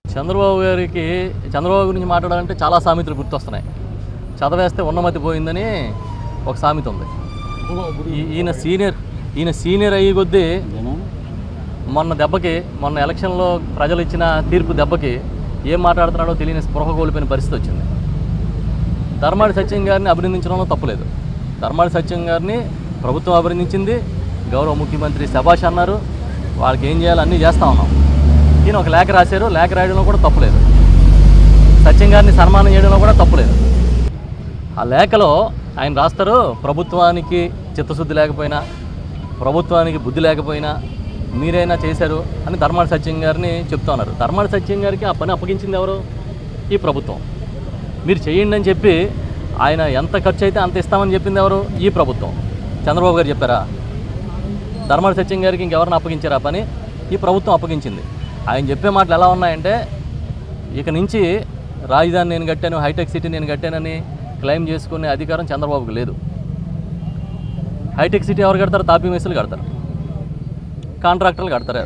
చంద్రబాబు గారికి చంద్రబాబు గురించి మాట్లాడాలంటే చాలా సామెతలు గుర్తొస్తున్నాయి చదవేస్తే ఉన్నమతి పోయిందని ఒక సామెత ఉంది ఈ- ఈయన సీనియర్ ఈయన సీనియర్ అయ్యి కొద్దీ మొన్న దెబ్బకి మొన్న ఎలక్షన్లో ప్రజలు ఇచ్చిన తీర్పు దెబ్బకి ఏం మాట్లాడుతున్నాడో తెలియని స్పృహ కోల్పోయిన పరిస్థితి వచ్చింది ధర్మాడి సత్యం గారిని అభినందించడంలో తప్పులేదు ధర్మాడి సత్యం గారిని ప్రభుత్వం అభినందించింది గౌరవ ముఖ్యమంత్రి శభాష్ అన్నారు వాళ్ళకి ఏం చేయాలో అన్నీ చేస్తా ఉన్నాం ఈయన ఒక లేఖ రాశారు లేఖ రాయడంలో కూడా తప్పులేదు సత్యం గారిని సన్మానం చేయడంలో కూడా తప్పులేదు ఆ లేఖలో ఆయన రాస్తారు ప్రభుత్వానికి చిత్తశుద్ధి లేకపోయినా ప్రభుత్వానికి బుద్ధి లేకపోయినా మీరైనా చేశారు అని ధర్మాడి సత్యం గారిని చెప్తా ఉన్నారు ధర్మాడి సత్యం గారికి ఆ పని అప్పగించింది ఎవరు ఈ ప్రభుత్వం మీరు చేయండి అని చెప్పి ఆయన ఎంత ఖర్చు అయితే అంత ఇస్తామని చెప్పింది ఎవరు ఈ ప్రభుత్వం చంద్రబాబు గారు చెప్పారా ధర్మాడి సత్యం గారికి ఇంకెవరిని అప్పగించారు ఆ పని ఈ ప్రభుత్వం అప్పగించింది ఆయన చెప్పే మాటలు ఎలా ఉన్నాయంటే ఇక నుంచి రాజధాని నేను కట్టాను హైటెక్ సిటీ నేను కట్టానని క్లెయిమ్ చేసుకునే అధికారం చంద్రబాబుకు లేదు హైటెక్ సిటీ ఎవరు కడతారు తాపీ మేసులు కడతారు కాంట్రాక్టర్లు కడతారు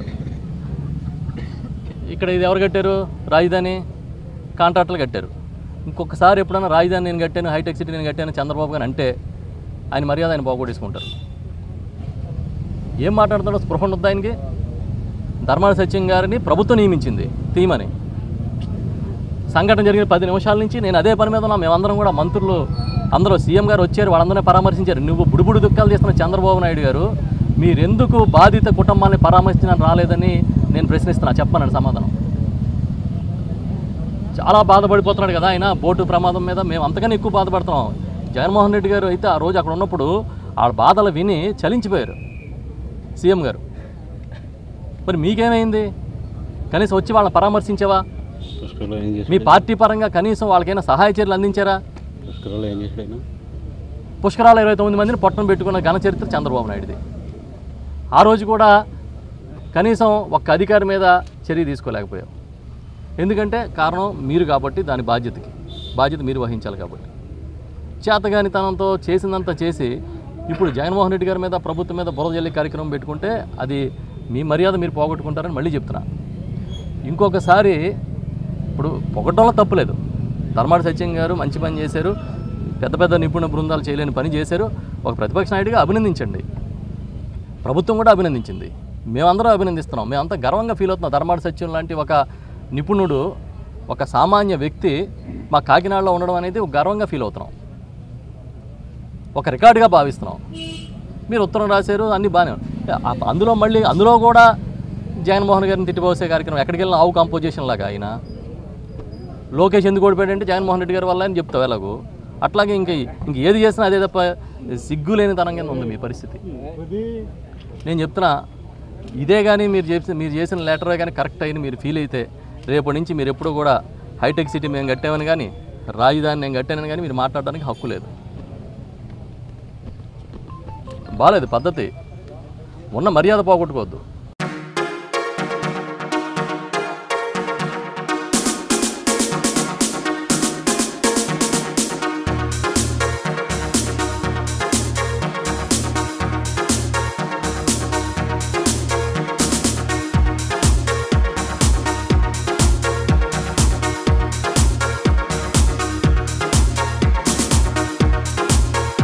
ఇక్కడ ఇది ఎవరు కట్టారు రాజధాని కాంట్రాక్టర్లు కట్టారు ఇంకొకసారి ఎప్పుడైనా రాజధాని నేను కట్టాను హైటెక్ సిటీ నేను కట్టాను చంద్రబాబు గారు అంటే ఆయన మర్యాద ఆయన బాగొట్టేసుకుంటారు ఏం మాట్లాడుతాడో స్పృహ ఉండద్దు ఆయనకి ధర్మాన సత్యం గారిని ప్రభుత్వం నియమించింది తీయమని సంఘటన జరిగిన పది నిమిషాల నుంచి నేను అదే పని మీద ఉన్నా మేమందరం కూడా మంత్రులు అందరూ సీఎం గారు వచ్చారు వాళ్ళందరినీ పరామర్శించారు నువ్వు బుడిబుడి దుఃఖాలు చేస్తున్న చంద్రబాబు నాయుడు గారు మీరెందుకు బాధిత కుటుంబాన్ని పరామర్శించడానికి రాలేదని నేను ప్రశ్నిస్తున్నా చెప్పనండి సమాధానం చాలా బాధపడిపోతున్నాడు కదా ఆయన బోటు ప్రమాదం మీద మేము అంతకన్నా ఎక్కువ బాధపడుతున్నాం జగన్మోహన్ రెడ్డి గారు అయితే ఆ రోజు అక్కడ ఉన్నప్పుడు ఆ బాధలు విని చలించిపోయారు సీఎం గారు మరి మీకేమైంది కనీసం వచ్చి వాళ్ళని పరామర్శించావా పుష్కర్లో ఏం చేసి మీ పార్టీ పరంగా కనీసం వాళ్ళకైనా సహాయ చర్యలు అందించారా పుష్కర్లో ఏం చేసాడు పుష్కరాలు ఇరవై తొమ్మిది మందిని పట్టణం పెట్టుకున్న ఘన చరిత్ర చంద్రబాబు నాయుడుది ఆ రోజు కూడా కనీసం ఒక్క అధికారి మీద చర్య తీసుకోలేకపోయావు ఎందుకంటే కారణం మీరు కాబట్టి దాని బాధ్యతకి బాధ్యత మీరు వహించాలి కాబట్టి చేతగానితనంతో చేసిందంతా చేసి ఇప్పుడు జగన్మోహన్ రెడ్డి గారి మీద ప్రభుత్వం మీద బురద జల్లి కార్యక్రమం పెట్టుకుంటే అది మీ మర్యాద మీరు పోగొట్టుకుంటారని మళ్ళీ చెప్తున్నా ఇంకొకసారి ఇప్పుడు పొగడంలో తప్పులేదు ధర్మాడి సత్యం గారు మంచి పని చేశారు పెద్ద పెద్ద నిపుణ బృందాలు చేయలేని పని చేశారు ఒక ప్రతిపక్ష నాయుడిగా అభినందించండి ప్రభుత్వం కూడా అభినందించింది మేమందరం అభినందిస్తున్నాం మేమంతా గర్వంగా ఫీల్ అవుతున్నాం ధర్మాడి సత్యం లాంటి ఒక నిపుణుడు ఒక సామాన్య వ్యక్తి మా కాకినాడలో ఉండడం అనేది ఒక గర్వంగా ఫీల్ అవుతున్నాం ఒక రికార్డుగా భావిస్తున్నాం మీరు ఉత్తరం రాశారు అన్నీ బాగానే ఉన్నాయి. ఆ- అందులో మళ్ళీ అందులో కూడా జగన్మోహన్ గారిని తిట్టిపోసే కార్యక్రమం ఎక్కడికి వెళ్ళిన ఆవు కాంపోజిషన్ లాగా ఆయన లోకేష్ ఎందుకు ఓడిపోయాడంటే జగన్మోహన్ రెడ్డి గారి వల్ల అని చెప్తావు ఎలాగో అట్లాగే ఇంక ఇంక ఏది చేసినా అదే తప్ప సిగ్గు లేని తనం కింద ఉంది మీ పరిస్థితి నేను చెప్తున్నా ఇదే కానీ మీరు చేసి మీరు చేసిన లెటరే కానీ కరెక్ట్ అయ్యి మీరు ఫీల్ అయితే రేపటి నుంచి మీరు ఎప్పుడు కూడా హైటెక్ సిటీ మేము కట్టామని కానీ రాజధాని నేను కట్టానని కానీ మీరు మాట్లాడడానికి హక్కు లేదు బాలేదు పద్ధతి ఉన్న మర్యాద పోగొట్టుకోవద్దు